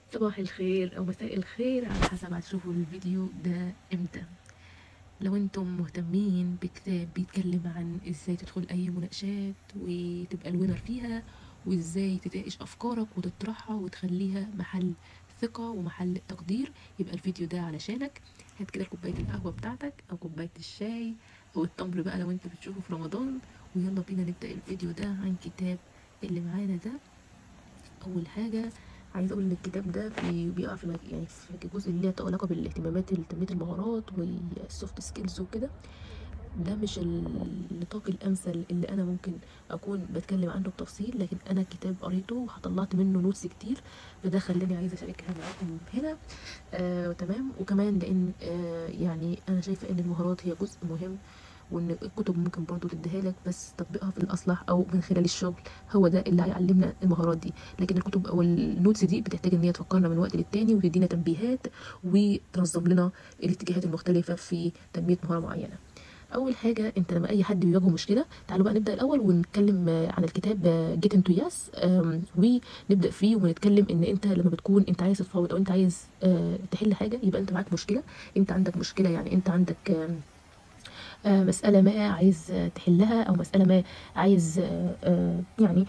صباح الخير او مساء الخير على حسب هتشوفوا الفيديو ده امتى لو انتم مهتمين بكتاب بيتكلم عن ازاي تدخل اي مناقشات وتبقى الوينر فيها وازاي تناقش افكارك وتطرحها وتخليها محل ثقة ومحل تقدير يبقى الفيديو ده علشانك هات كده كوباية القهوة بتاعتك او كوباية الشاي او التمر بقى لو انت بتشوفه في رمضان ويلا بينا نبدأ الفيديو ده عن كتاب اللي معانا ده اول حاجة عايزه اقول ان الكتاب ده في بيقع في مج... يعني في الجزء اللي له علاقه بالاهتمامات تنميه المهارات والسوفت سكيلز وكده ده مش النطاق الامثل اللي انا ممكن اكون بتكلم عنه بتفصيل لكن انا كتاب قريته وطلعت منه نوتس كتير فده خلاني عايزه اشاركها معاكم هنا آه تمام وكمان لان آه يعني انا شايفه ان المهارات هي جزء مهم وان الكتب ممكن برضو تديها لك بس تطبيقها في الاصلح او من خلال الشغل هو ده اللي هيعلمنا المهارات دي لكن الكتب او النوتس دي بتحتاج ان هي تفكرنا من وقت للتاني وتدينا تنبيهات وتنظم لنا الاتجاهات المختلفه في تنميه مهاره معينه اول حاجه انت لما اي حد بيواجهه مشكله تعالوا بقى نبدا الاول ونتكلم عن الكتاب جيت انتو ياس ونبدا فيه ونتكلم ان انت لما بتكون انت عايز تتفاوض او انت عايز تحل حاجه يبقى انت معاك مشكله انت عندك مشكله يعني انت عندك مسألة ما عايز تحلها أو مسألة ما عايز يعني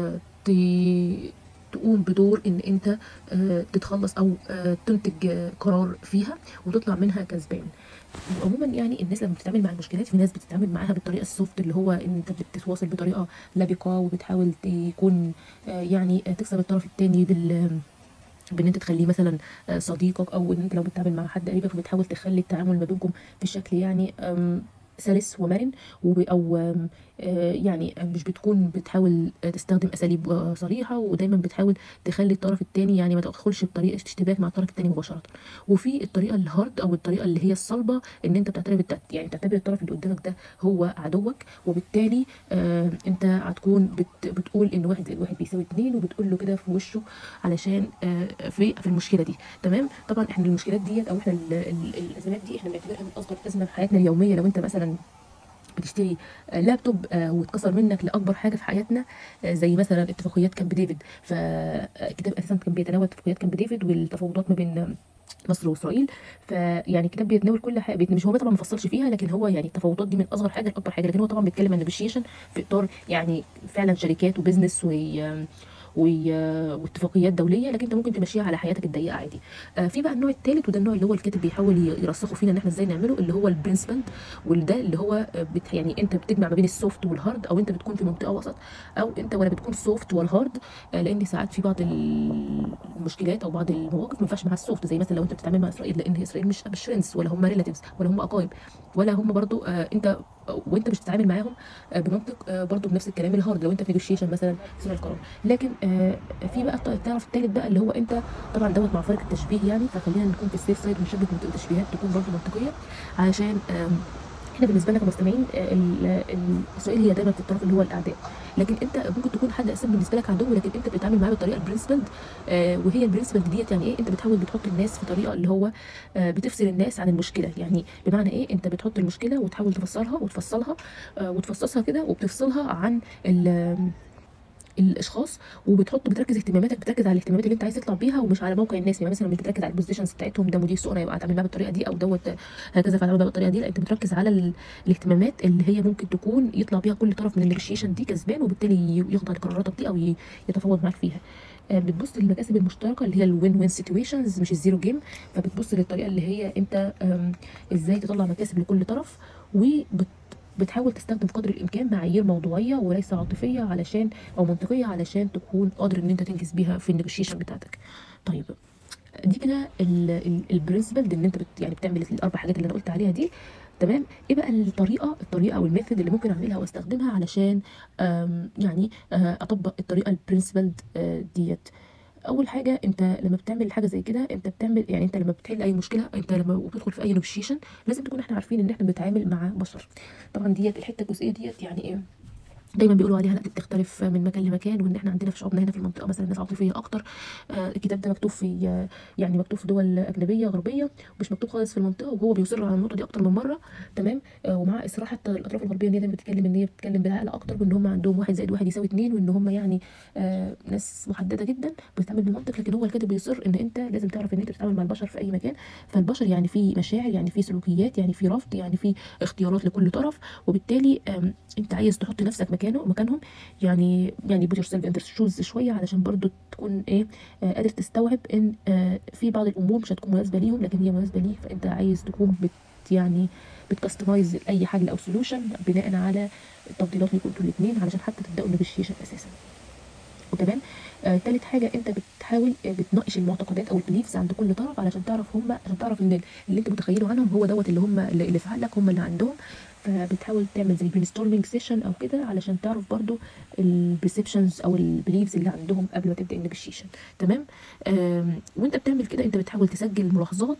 تقوم بدور ان انت تتخلص او تنتج قرار فيها وتطلع منها كسبان عموما يعني الناس لما بتتعامل مع المشكلات في ناس بتتعامل معاها بالطريقه السوفت اللي هو ان انت بتتواصل بطريقه لبقه وبتحاول تكون يعني تكسب الطرف الثاني بال بان انت تخليه مثلا صديقك او ان انت لو بتتعامل مع حد قريبك فبتحاول تخلي التعامل ما بينكم بشكل يعني سلس ومرن او يعني مش بتكون بتحاول تستخدم اساليب صريحه ودايما بتحاول تخلي الطرف الثاني يعني ما تدخلش بطريقه اشتباك مع الطرف الثاني مباشره وفي الطريقه الهارد او الطريقه اللي هي الصلبه ان انت بتعتبر يعني بتعتبر الطرف اللي قدامك ده هو عدوك وبالتالي آه انت هتكون بت بتقول ان واحد زائد واحد بيساوي اتنين وبتقول له كده في وشه علشان آه في في المشكله دي تمام طبعا احنا المشكلات ديت او احنا الازمات دي احنا بنعتبرها من اصغر ازمه في حياتنا اليوميه لو انت مثلا بتشتري لابتوب واتكسر منك لاكبر حاجه في حياتنا زي مثلا اتفاقيات كامب ديفيد فالكتاب اساسا كان بيتناول اتفاقيات كامب ديفيد والتفاوضات ما بين مصر واسرائيل فيعني الكتاب بيتناول كل حاجه مش هو طبعا ما فصلش فيها لكن هو يعني التفاوضات دي من اصغر حاجه لاكبر حاجه لكن هو طبعا بيتكلم عن نيجوشيشن في اطار يعني فعلا شركات وبزنس و واتفاقيات دوليه لكن انت ممكن تمشيها على حياتك الضيقه عادي آه في بقى النوع الثالث وده النوع اللي هو الكاتب بيحاول يرسخه فينا ان احنا ازاي نعمله اللي هو البرنسبل وده اللي هو بت يعني انت بتجمع ما بين السوفت والهارد او انت بتكون في منطقه وسط او انت ولا بتكون سوفت ولا هارد آه لان ساعات في بعض المشكلات او بعض المواقف ما ينفعش معاها السوفت زي مثلا لو انت بتتعامل مع اسرائيل لان اسرائيل مش مش فريندز ولا هم ريلاتيفز ولا هم اقارب ولا هم برضو آه انت وانت مش بتتعامل معاهم بمنطق برضو بنفس الكلام الهارد لو انت في نيجوشيشن مثلا في القرار لكن في بقى الطرف الثالث بقى اللي هو انت طبعا دوت مع فرق التشبيه يعني فخلينا نكون في السيف سايد ونشبه تشبيهات تكون برضو منطقيه علشان احنا بالنسبه لنا كمستمعين اسرائيل هي دايما الطرف اللي هو الاعداء لكن انت ممكن تكون حد اساسا بالنسبه لك عدو لكن انت بتتعامل معاه بطريقه البرنسبل آه وهي البرنسبل ديت يعني ايه انت بتحاول بتحط الناس في طريقه اللي هو آه بتفصل الناس عن المشكله يعني بمعنى ايه انت بتحط المشكله وتحاول تفسرها وتفصلها آه وتفصصها كده وبتفصلها عن الاشخاص وبتحط بتركز اهتماماتك بتركز على الاهتمامات اللي انت عايز تطلع بيها ومش على موقع الناس يعني مثلا مش بتركز على البوزيشنز بتاعتهم ده مدير سوق انا يبقى اتعامل معاه بالطريقه دي او دوت هكذا فاتعامل معاه بالطريقه دي لا انت بتركز على الاهتمامات اللي هي ممكن تكون يطلع بيها كل طرف من النيجوشيشن دي كسبان وبالتالي يخضع لقراراتك دي او يتفاوض معاك فيها بتبص للمكاسب المشتركه اللي هي الوين وين سيتويشنز مش الزيرو جيم فبتبص للطريقه اللي هي انت ازاي تطلع مكاسب لكل طرف وبت بتحاول تستخدم قدر الامكان معايير موضوعيه وليس عاطفيه علشان او منطقيه علشان تكون قادر ان انت تنجز بيها في النيجوشيشن بتاعتك طيب دي كده البرنسبل ان انت بت يعني بتعمل الاربع حاجات اللي انا قلت عليها دي تمام ايه بقى الطريقه الطريقه او الميثود اللي ممكن اعملها واستخدمها علشان يعني اطبق الطريقه البرنسبل ديت اول حاجه انت لما بتعمل حاجه زي كده انت بتعمل يعني انت لما بتحل اي مشكله انت لما بتدخل في اي نيجوشيشن لازم تكون احنا عارفين ان احنا بنتعامل مع بشر طبعا ديت الحته الجزئيه ديت يعني ايه دايما بيقولوا عليها لا دي بتختلف من مكان لمكان وان احنا عندنا في شعوبنا هنا في المنطقه مثلا ناس عاطفيه اكتر آه الكتاب ده مكتوب في آه يعني مكتوب في دول اجنبيه غربيه مش مكتوب خالص في المنطقه وهو بيصر على النقطه دي اكتر من مره تمام آه ومع اصرار حتى الاطراف الغربيه ان هي دايما بتتكلم ان هي بتتكلم بالعقل اكتر وان هم عندهم واحد زائد واحد يساوي اتنين وان هم يعني آه ناس محدده جدا بتتعامل بالمنطق لكن هو الكاتب بيصر ان انت لازم تعرف ان انت بتتعامل مع البشر في اي مكان فالبشر يعني في مشاعر يعني في سلوكيات يعني في رفض يعني في اختيارات لكل طرف وبالتالي آم، انت عايز تحط نفسك مكانه مكانهم يعني يعني put yourself in their shoes شويه علشان برضو تكون ايه آه قادر تستوعب ان آه في بعض الامور مش هتكون مناسبه ليهم لكن هي مناسبه ليك فانت عايز تكون بت يعني بتكستمايز اي حاجه او سولوشن بناء على التفضيلات ليكم انتوا الاثنين علشان حتى تبداوا النيجوشيشن اساسا وكمان آه تالت حاجه انت بتحاول آه بتناقش المعتقدات او البليفز عند كل طرف علشان تعرف هم عشان تعرف ان اللي انت متخيله عنهم هو دوت اللي هم اللي اللي في عقلك هم اللي عندهم فبتحاول تعمل زي برين ستورمينج سيشن او كده علشان تعرف برضو البرسبشنز او البليفز اللي عندهم قبل ما تبدا النيجوشيشن تمام آم، وانت بتعمل كده انت بتحاول تسجل ملاحظات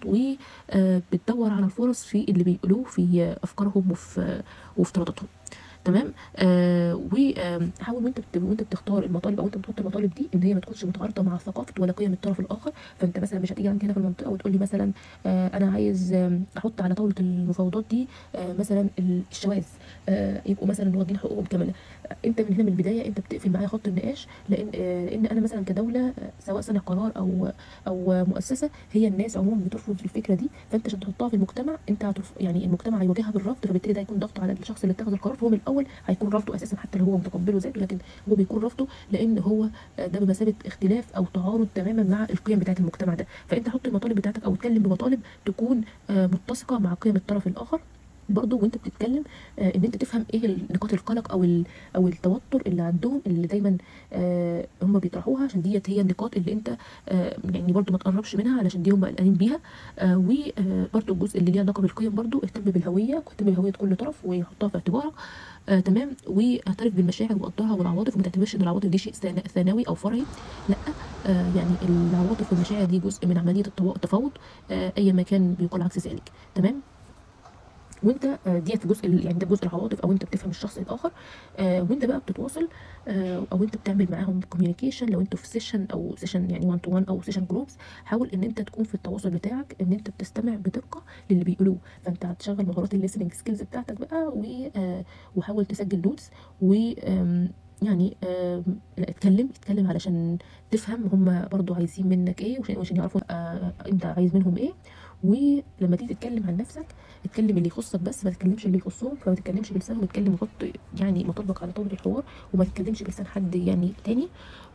وبتدور على الفرص في اللي بيقولوه في افكارهم وفي وافتراضاتهم تمام آه وحاول وانت بت... وانت بتختار المطالب او انت بتحط المطالب دي ان هي ما تكونش متعارضه مع ثقافه ولا قيم الطرف الاخر فانت مثلا مش هتيجي عندي هنا في المنطقه وتقول لي مثلا آه انا عايز آم، احط على طاوله المفاوضات دي آه مثلا الشواذ آه يبقوا مثلا واخدين حقوقهم كامله آه، انت من هنا من البدايه انت بتقفل معايا خط النقاش لان آه لان انا مثلا كدوله آه، سواء صانع قرار او او مؤسسه هي الناس عموما بترفض الفكره دي فانت عشان تحطها في المجتمع انت هترف... يعني المجتمع هيواجهها بالرفض فبالتالي ده هيكون ضغط على الشخص اللي اتخذ القرار فهو من الاول هيكون رافضه اساسا حتى لو هو متقبله ذاته لكن هو بيكون رافضه لان هو آه، ده بمثابه اختلاف او تعارض تماما مع القيم بتاعه المجتمع ده فانت حط المطالب بتاعتك او اتكلم بمطالب تكون آه، متسقه مع قيم الطرف الاخر برضه وانت بتتكلم آه ان انت تفهم ايه نقاط القلق او ال- او التوتر اللي عندهم اللي دايما آه هم بيطرحوها عشان ديت هي النقاط اللي انت آه يعني برضه ما تقربش منها علشان دي هم قلقانين بيها آه وبرضه الجزء اللي ليه علاقه بالقيم برضه اهتم بالهويه واهتم بهويه كل طرف وحطها في اعتبارك آه تمام واعترف بالمشاعر وقدرها والعواطف وما تعتبرش ان العواطف دي شيء ثان- ثانوي او فرعي لا آه يعني العواطف والمشاعر دي جزء من عمليه التوا- التفاوض آه اي ما كان بيقال عكس ذلك تمام وانت آه، ديت جزء ال- يعني ده جزء العواطف او انت بتفهم الشخص الاخر آه، وانت بقى بتتواصل آه، او انت بتعمل معاهم كوميونيكيشن لو انتوا في سيشن او سيشن يعني 1 تو 1 او سيشن جروبس حاول ان انت تكون في التواصل بتاعك ان انت بتستمع بدقه للي بيقولوه فانت هتشغل مهارات الليسننج سكيلز بتاعتك بقى و- آه، وحاول تسجل نوتس و آم، يعني آم، لا اتكلم اتكلم علشان تفهم هم برضو عايزين منك ايه وعشان وعشان يعرفوا آه، انت عايز منهم ايه ولما تيجي تتكلم عن نفسك اتكلم اللي يخصك بس ما تتكلمش اللي يخصهم فما تتكلمش بلسانهم اتكلم وحط يعني مطالبك على طاوله الحوار وما تتكلمش بلسان حد يعني تاني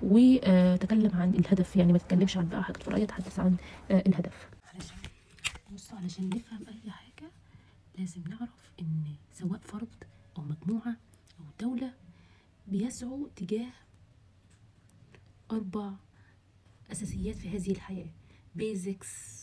وتكلم عن الهدف يعني ما تتكلمش عن بقى حاجات فرعيه تحدث عن آه، الهدف علشان بص علشان نفهم اي حاجه لازم نعرف ان سواء فرد او مجموعه او دوله بيسعوا تجاه اربع اساسيات في هذه الحياه بيزكس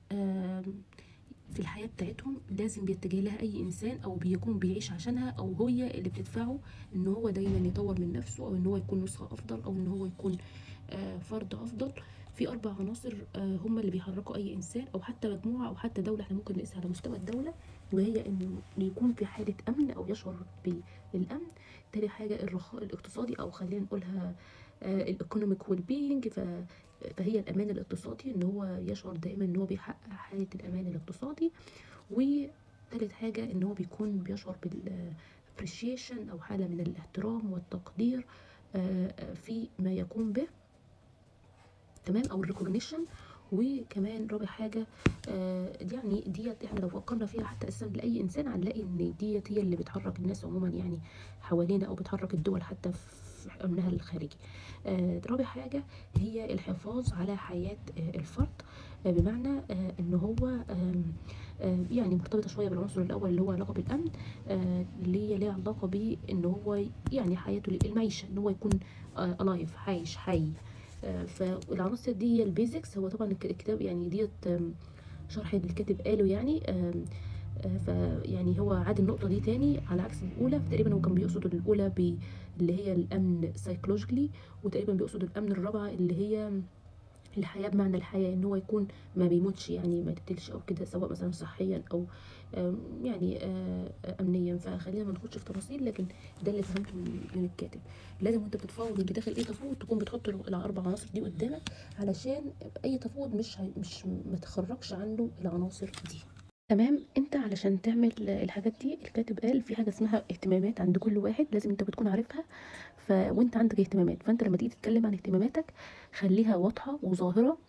في الحياة بتاعتهم لازم بيتجه لها أي إنسان أو بيكون بيعيش عشانها أو هي اللي بتدفعه إن هو دايما يطور من نفسه أو إن هو يكون نسخة أفضل أو إن هو يكون آه، فرد أفضل في أربع عناصر آه، هم اللي بيحركوا أي إنسان أو حتى مجموعة أو حتى دولة إحنا ممكن نقيسها على مستوى الدولة وهي إنه يكون في حالة أمن أو يشعر بالأمن تاني حاجة الرخاء الاقتصادي أو خلينا نقولها الايكونوميك ويل بينج فهي الامان الاقتصادي ان هو يشعر دائما ان هو بيحقق حاله الامان الاقتصادي وثالث حاجه ان هو بيكون بيشعر بالابريشيشن او حاله من الاحترام والتقدير آه، آه، في ما يقوم به تمام او الريكوجنيشن وكمان رابع حاجه آه يعني ديت احنا لو فكرنا فيها حتى اساسا لاي انسان هنلاقي ان ديت هي اللي بتحرك الناس عموما يعني حوالينا او بتحرك الدول حتى في امنها الخارجي آه رابع حاجه هي الحفاظ على حياه آه الفرد آه بمعنى آه ان هو آم، آه يعني مرتبطه شويه بالعنصر الاول اللي هو علاقه بالامن آه اللي هي ليها علاقه بان هو يعني حياته المعيشه ان هو يكون الايف عايش حي آه، فالعناصر دي هي البيزكس هو طبعا الك- الكتاب يعني ديت آم، شرح اللي الكاتب قاله يعني آم، آه، فيعني هو عاد النقطة دي تاني على عكس الأولى تقريبا هو كان بيقصد الأولى ب- اللي هي الأمن سايكولوجيكلي وتقريبا بيقصد الأمن الرابعة اللي هي الحياة بمعنى الحياة ان هو يكون ما بيموتش يعني ما يقتلش او كده سواء مثلا صحيا او آم، يعني آه، امنيا فخلينا ما نخش في تفاصيل لكن ده اللي فهمته من من الكاتب لازم وانت بتتفاوض وانت داخل اي تفاوض تكون بتحط ال- الاربع عناصر دي قدامك علشان اي تفاوض مش هي- مش ما تخرجش عنه العناصر دي تمام انت علشان تعمل الحاجات دي الكاتب قال في حاجه اسمها اهتمامات عند كل واحد لازم انت بتكون عارفها ف وانت عندك اهتمامات فانت لما تيجي تتكلم عن اهتماماتك خليها واضحه وظاهره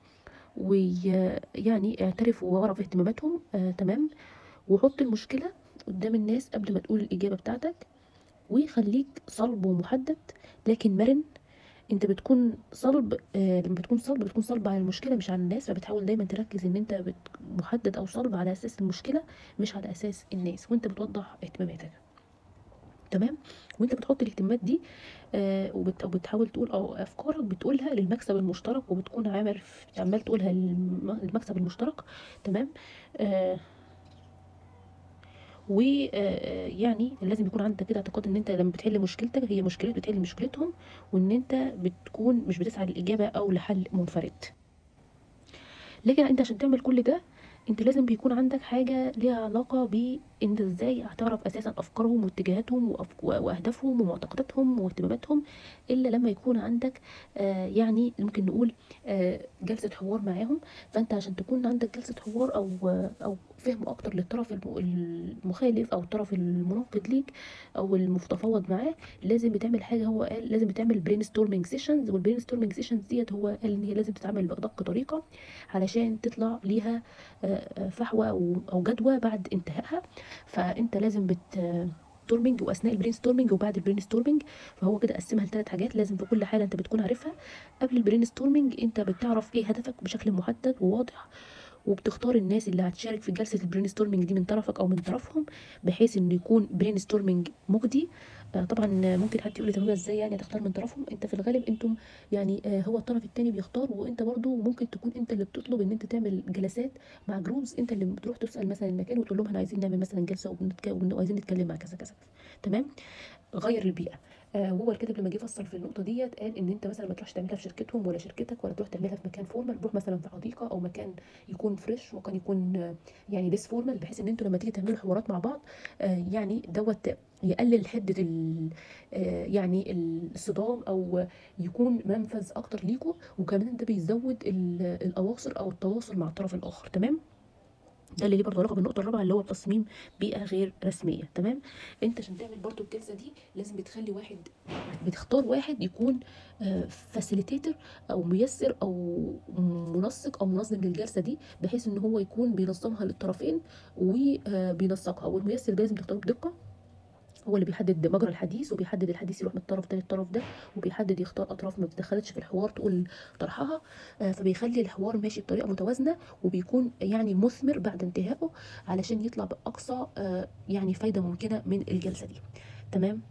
ويعني اعترف واعرف اهتماماتهم آه تمام وحط المشكله قدام الناس قبل ما تقول الاجابه بتاعتك وخليك صلب ومحدد لكن مرن انت بتكون صلب آه لما بتكون صلب بتكون صلب على المشكله مش على الناس فبتحاول دايما تركز ان انت بت- محدد او صلب على اساس المشكله مش على اساس الناس وانت بتوضح اهتماماتك تمام وانت بتحط الاهتمامات دي آه وبت- وبتحاول تقول او افكارك بتقولها للمكسب المشترك وبتكون عامل عمال تقولها للم- للمكسب المشترك تمام آه ويعني لازم يكون عندك كده اعتقاد ان انت لما بتحل مشكلتك هي مشكلة بتحل مشكلتهم وان انت بتكون مش بتسعى للاجابه او لحل منفرد لكن انت عشان تعمل كل ده انت لازم بيكون عندك حاجة ليها علاقة بانت ازاي هتعرف اساسا افكارهم واتجاهاتهم وأف- واهدافهم ومعتقداتهم واهتماماتهم الا لما يكون عندك آه يعني ممكن نقول آه جلسة حوار معاهم فانت عشان تكون عندك جلسة حوار او او فهم اكتر للطرف الم- المخالف او الطرف المناقض ليك او المتفاوض معاه لازم بتعمل حاجه هو قال لازم بتعمل برين ستورمنج سيشنز والبرين ستورمنج سيشنز ديت هو قال ان هي لازم تتعمل بادق طريقه علشان تطلع ليها آه، آه، فحوى او أو جدوى بعد انتهائها فانت لازم بت ستورمنج واثناء البرين ستورمنج وبعد البرين ستورمنج فهو كده قسمها لثلاث حاجات لازم في كل حاله انت بتكون عارفها قبل البرين ستورمنج انت بتعرف ايه هدفك بشكل محدد وواضح وبتختار الناس اللي هتشارك في جلسه البرين ستورمنج دي من طرفك او من طرفهم بحيث انه يكون برين ستورمنج مجدي آه، طبعا ممكن حد يقول لي طب هو ازاي يعني هتختار من طرفهم انت في الغالب انتم يعني آه، هو الطرف التاني بيختار وانت برضو ممكن تكون انت اللي بتطلب ان انت تعمل جلسات مع جروبز انت اللي بتروح تسال مثلا المكان وتقول لهم احنا عايزين نعمل مثلا جلسه وبنتك- وعايزين نتكلم مع كذا كذا تمام غير البيئه آه وهو الكاتب لما جه فسر في النقطه ديت قال ان انت مثلا ما تروحش تعملها في شركتهم ولا شركتك ولا تروح تعملها في مكان فورمال روح مثلا في حديقه او مكان يكون فريش وكان يكون آه، يعني ليس فورمال بحيث ان انتوا لما تيجي تعملوا حوارات مع بعض آه يعني دوت يقلل حده ال آه يعني الصدام او يكون منفذ اكتر ليكوا وكمان ده بيزود ال- الاواصر او التواصل مع الطرف الاخر تمام ده اللي ليه برضه علاقه بالنقطه الرابعه اللي هو تصميم بيئه غير رسميه تمام انت عشان تعمل برضه الجلسه دي لازم بتخلي واحد بتختار واحد يكون فاسيليتيتور او ميسر او منسق او منظم للجلسه دي بحيث ان هو يكون بينظمها للطرفين وبينسقها والميسر ده لازم تختاره بدقه هو اللي بيحدد مجرى الحديث وبيحدد الحديث يروح من الطرف ده للطرف ده وبيحدد يختار اطراف ما بتدخلتش في الحوار تقول طرحها آه، فبيخلي الحوار ماشي بطريقه متوازنه وبيكون يعني مثمر بعد انتهائه علشان يطلع باقصى آه، يعني فايده ممكنه من الجلسه دي تمام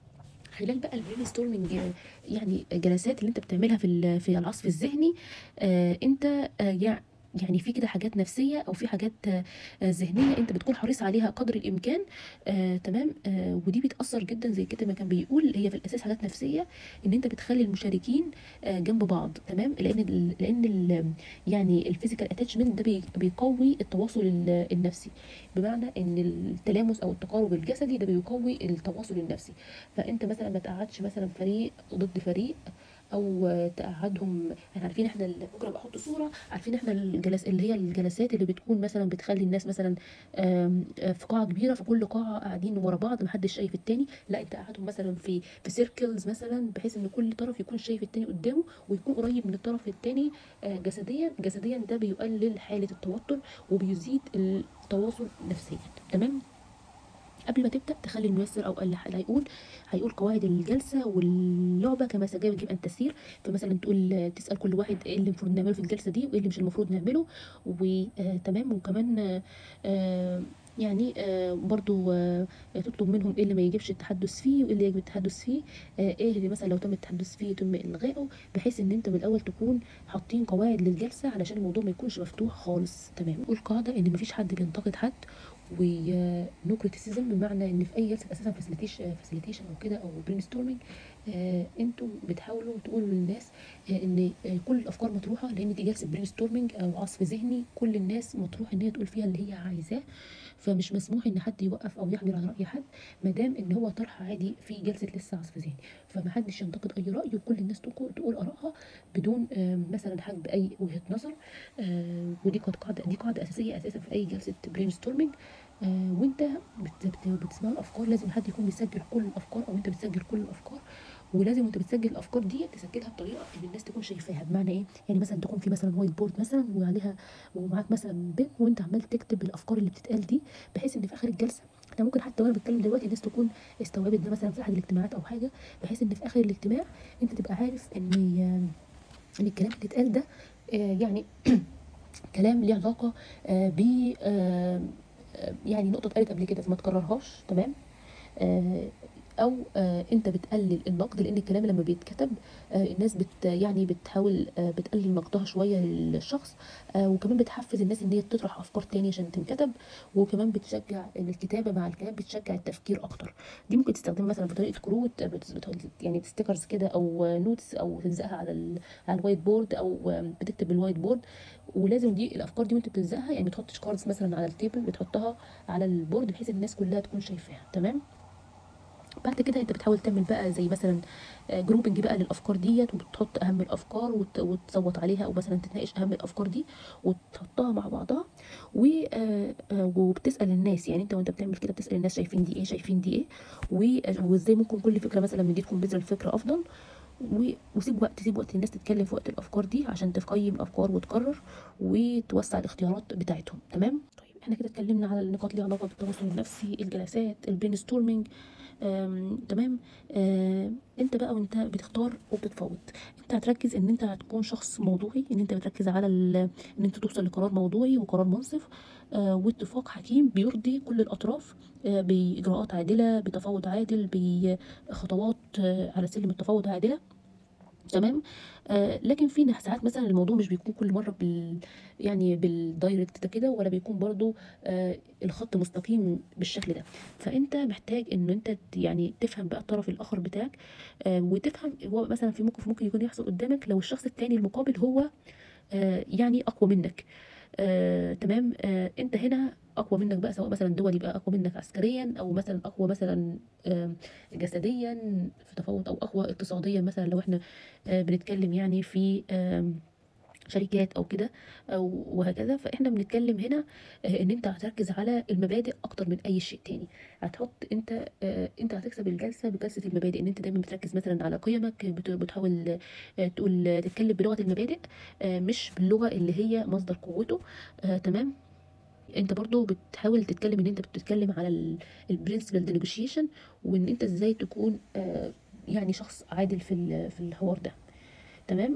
خلال بقى البرين ستورمنج يعني جلسات اللي انت بتعملها في ال- في العصف الذهني آه انت آه يع- يعني في كده حاجات نفسيه او في حاجات آه آه، ذهنيه انت بتكون حريص عليها قدر الامكان آه تمام آه ودي بتاثر جدا زي كده ما كان بيقول هي في الاساس حاجات نفسيه ان انت بتخلي المشاركين آه جنب بعض تمام لان ال لان ال يعني الفيزيكال اتاتشمنت ده بي- بيقوي التواصل ال- النفسي بمعنى ان التلامس او التقارب الجسدي ده بيقوي التواصل النفسي فانت مثلا ما تقعدش مثلا فريق ضد فريق او تقعدهم احنا عارفين احنا ال- ممكن ابقى احط صوره عارفين احنا الجلس اللي هي الجلسات اللي بتكون مثلا بتخلي الناس مثلا آم، آه، في قاعه كبيره في كل قاعه قاعدين ورا بعض محدش شايف التاني لا انت قاعدهم مثلا في في سيركلز مثلا بحيث ان كل طرف يكون شايف التاني قدامه ويكون قريب من الطرف التاني آه، جسديا جسديا ده بيقلل حاله التوتر وبيزيد التواصل نفسيا تمام قبل ما تبدا تخلي الميسر او اللي هيقول هيقول قواعد الجلسه واللعبه كما سيجب ان تسير فمثلا تقول تسال كل واحد ايه اللي المفروض نعمله في الجلسه دي وايه اللي مش المفروض نعمله وتمام وكمان آه، آه، يعني آه، برضو آه، تطلب منهم ايه اللي ما يجبش التحدث فيه وايه اللي يجب التحدث فيه آه، ايه اللي مثلا لو تم التحدث فيه يتم الغائه بحيث ان انت من الاول تكون حاطين قواعد للجلسه علشان الموضوع ما يكونش مفتوح خالص تمام والقاعده ان مفيش حد بينتقد حد ونو كريتيسيزم بمعنى ان في اي جلسه اساسا فاسيليتيشن او كده او برين ستورمنج آه انتوا بتحاولوا تقولوا للناس آه ان آه كل الافكار مطروحه لان دي جلسه برين ستورمنج او عصف ذهني كل الناس مطروح ان هي تقول فيها اللي هي عايزاه فمش مسموح ان حد يوقف او يحجر على راي حد ما دام ان هو طرح عادي في جلسه لسه عصف ذهني فما حدش ينتقد اي راي وكل الناس تقول, تقول ارائها بدون آه مثلا حجب اي وجهه نظر آه ودي قد قاعده دي قاعده اساسيه اساسا في اي جلسه برين ستورمنج آه وانت بت- بت- بتسمع الافكار لازم حد يكون بيسجل كل الافكار او انت بتسجل كل الافكار ولازم وانت بتسجل الافكار دي تسجلها بطريقه ان الناس تكون شايفاها بمعنى ايه يعني مثلا تكون في مثلا وايت بورد مثلا وعليها ومعاك مثلا بن وانت عمال تكتب الافكار اللي بتتقال دي بحيث ان في اخر الجلسه احنا ممكن حتى وانا بتكلم دلوقتي الناس تكون استوعبت ده مثلا في احد الاجتماعات او حاجه بحيث ان في اخر الاجتماع انت تبقى عارف ان ان الكلام اللي اتقال ده آه، يعني كلام ليه علاقه آه، ب آه، آه، يعني نقطه اتقالت قبل كده فما تكررهاش تمام آه، او آه، انت بتقلل النقد لان الكلام لما بيتكتب آه، الناس بت يعني بتحاول آه، بتقلل نقدها شويه للشخص آه، وكمان بتحفز الناس ان هي تطرح افكار تانية عشان تنكتب وكمان بتشجع ان الكتابه مع الكلام بتشجع التفكير اكتر دي ممكن تستخدم مثلا بطريقه كروت آه، بت- بت- يعني ستيكرز كده او نوتس او تلزقها على ال على الوايت بورد او آه، بتكتب بالوايت بورد ولازم دي الافكار دي وانت بتلزقها يعني ما تحطش كاردز مثلا على التيبل بتحطها على البورد بحيث الناس كلها تكون شايفاها تمام بعد كده انت بتحاول تعمل بقى زي مثلا جروبنج بقى للافكار ديت وبتحط اهم الافكار وت- وتصوت عليها او مثلا تتناقش اهم الافكار دي وتحطها مع بعضها و- آه، آه، وبتسال الناس يعني انت وانت بتعمل كده بتسال الناس شايفين دي ايه شايفين دي ايه و- وازاي ممكن كل فكره مثلا من دي تكون بذره الفكره افضل و- وسيب وقت سيب وقت للناس تتكلم في وقت الافكار دي عشان تقيم الافكار وتقرر وتوسع الاختيارات بتاعتهم تمام طيب احنا كده اتكلمنا على النقاط اللي علاقه بالتواصل النفسي الجلسات البرين ستورمنج آم، تمام آم، انت بقى وانت بتختار وبتتفاوض انت هتركز ان انت هتكون شخص موضوعي ان انت بتركز على ال- ان انت توصل لقرار موضوعي وقرار منصف آه، واتفاق حكيم بيرضي كل الاطراف آه، باجراءات عادله بتفاوض عادل بخطوات آه، على سلم التفاوض عادله تمام آه لكن في ناس ساعات مثلا الموضوع مش بيكون كل مره بال يعني بالدايركت ده كده ولا بيكون برضو آه الخط مستقيم بالشكل ده فانت محتاج ان انت ت- يعني تفهم بقى الطرف الاخر بتاعك آه وتفهم هو مثلا في موقف ممكن يكون يحصل قدامك لو الشخص التاني المقابل هو آه يعني اقوى منك آه تمام آه انت هنا اقوى منك بقى سواء مثلا دول يبقى اقوى منك عسكريا او مثلا اقوى مثلا آه جسديا في تفاوض او اقوى اقتصاديا مثلا لو احنا آه بنتكلم يعني في آم، شركات او كده او وهكذا فاحنا بنتكلم هنا آه، ان انت هتركز على المبادئ اكتر من اي شيء تاني هتحط انت آه، انت هتكسب الجلسه بجلسه المبادئ ان انت دايما بتركز مثلا على قيمك بت- بتحاول آه، تقول تتكلم بلغه المبادئ آه، مش باللغه اللي هي مصدر قوته آه، تمام انت برضو بتحاول تتكلم ان انت بتتكلم على البرنسبل نيجوشيشن وان انت ازاي تكون آه، يعني شخص عادل في ال- في الحوار ده تمام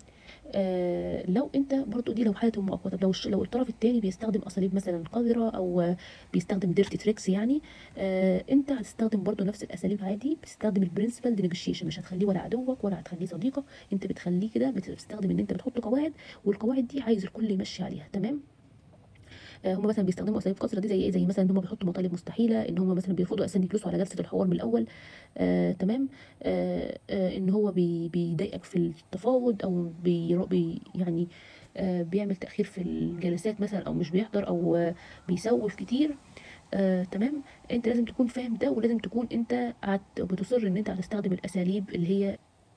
آه لو انت برضو دي لو حاله مؤقته لو الش- لو الطرف التاني بيستخدم اساليب مثلا قذره او آه، بيستخدم ديرتي تريكس يعني آه انت هتستخدم برضو نفس الاساليب عادي بتستخدم البرنسبل نيجوشيشن مش هتخليه ولا عدوك ولا هتخليه صديقك انت بتخليه كده بت- بتستخدم ان انت بتحط قواعد والقواعد دي عايز الكل يمشي عليها تمام آه، هم مثلا بيستخدموا اساليب قذره دي زي ايه زي مثلا ان هم بيحطوا مطالب مستحيله ان هم مثلا بيرفضوا اساسا يجلسوا على جلسه الحوار من الاول آه، تمام آه، آه، ان هو بي بيضايقك في التفاوض او بي بي يعني آه، بيعمل تاخير في الجلسات مثلا او مش بيحضر او آه، بيسوف كتير آه، تمام انت لازم تكون فاهم ده ولازم تكون انت هت- بتصر ان انت هتستخدم الاساليب اللي هي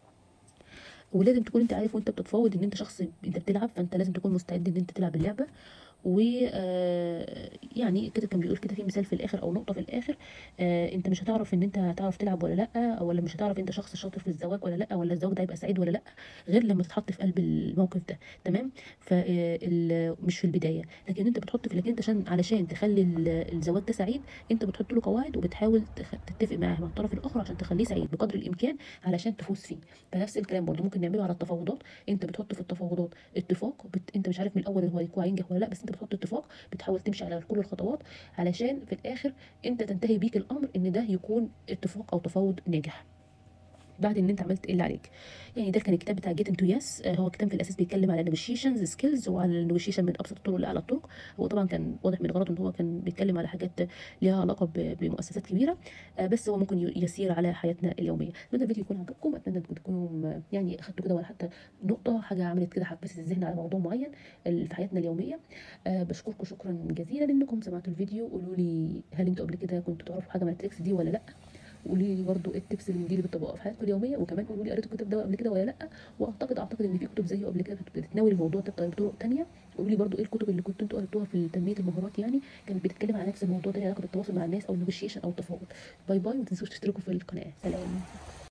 ولازم تكون انت عارف وانت بتتفاوض ان انت شخص انت بتلعب فانت لازم تكون مستعد ان انت تلعب اللعبه و آه، يعني كده كان بيقول كده في مثال في الاخر او نقطه في الاخر آه، انت مش هتعرف ان انت هتعرف تلعب ولا لا او ولا مش هتعرف انت شخص شاطر في الزواج ولا لا ولا الزواج ده هيبقى سعيد ولا لا غير لما تتحط في قلب الموقف ده تمام فمش في البدايه لكن انت بتحط في لكن انت عشان علشان تخلي ال- الزواج ده سعيد انت بتحط له قواعد وبتحاول تخ- تتفق معاه مع الطرف الاخر عشان تخليه سعيد بقدر الامكان علشان تفوز فيه فنفس الكلام برضه ممكن نعمله على التفاوضات انت بتحط في التفاوضات اتفاق بت... انت مش عارف من الاول هو هيكون هينجح ولا لا بس انت بتحط اتفاق بتحاول تمشي على كل الخطوات علشان في الاخر انت تنتهي بيك الامر ان ده يكون اتفاق او تفاوض ناجح بعد ان انت عملت اللي عليك يعني ده كان الكتاب بتاع جيت انتو يس هو كتاب في الاساس بيتكلم على النيجوشيشنز سكيلز وعلى النيجوشيشن من ابسط الطرق لاعلى الطرق هو طبعا كان واضح من غرضه ان هو كان بيتكلم على حاجات ليها علاقه ب- بمؤسسات كبيره آه، بس هو ممكن ي- يسير على حياتنا اليوميه اتمنى الفيديو يكون عجبكم اتمنى انكم تكونوا آه، يعني اخدتوا كده ولا حتى نقطه حاجه عملت كده حبست الذهن على موضوع معين ال- في حياتنا اليوميه أه بشكركم شكرا جزيلا انكم سمعتوا الفيديو قولوا لي هل انتوا قبل كده كنتوا تعرفوا حاجه من التريكس دي ولا لا قولوا لي برضو ايه التبس اللي دي اللي بتطبقوها في حياتكم اليوميه وكمان قولوا لي قريتوا الكتاب ده قبل كده ولا لا واعتقد اعتقد ان في كتب زيه قبل كده بت- بتتناول الموضوع ده بطرق بطرق تانية قولوا لي برضو ايه الكتب اللي كنتوا انتوا قريتوها في تنميه المهارات يعني كانت بتتكلم على نفس الموضوع ده له علاقه بالتواصل مع الناس او النيجوشيشن او التفاوض باي باي وما تنسوش تشتركوا في القناه سلام